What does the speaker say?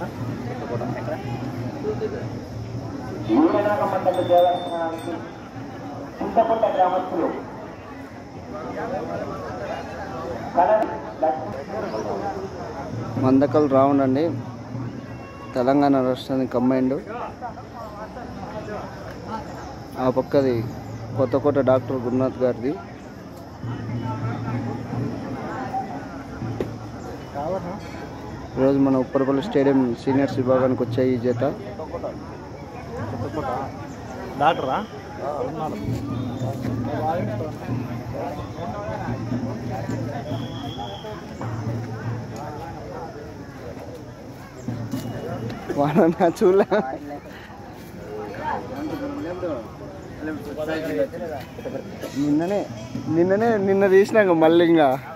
యూరనాక మండలి దేవస్థానానికి చింతపుట్ట గ్రామస్తులు కలర్ మందకల్ రౌండ్ అండి తెలంగాణ రాష్ట్రానికి కంబైండ్ ఆ పక్కది కొత్తకోట డాక్టర్ గురునాథ్ గారిది ఈరోజు మన ఉప్పరపల్లి స్టేడియం సీనియర్స్ విభాగానికి వచ్చాయి ఈ జత డాక్టరా వాడన్నా చూలే నిన్ననే నిన్ననే నిన్న తీసినాక మళ్ళీ ఇంకా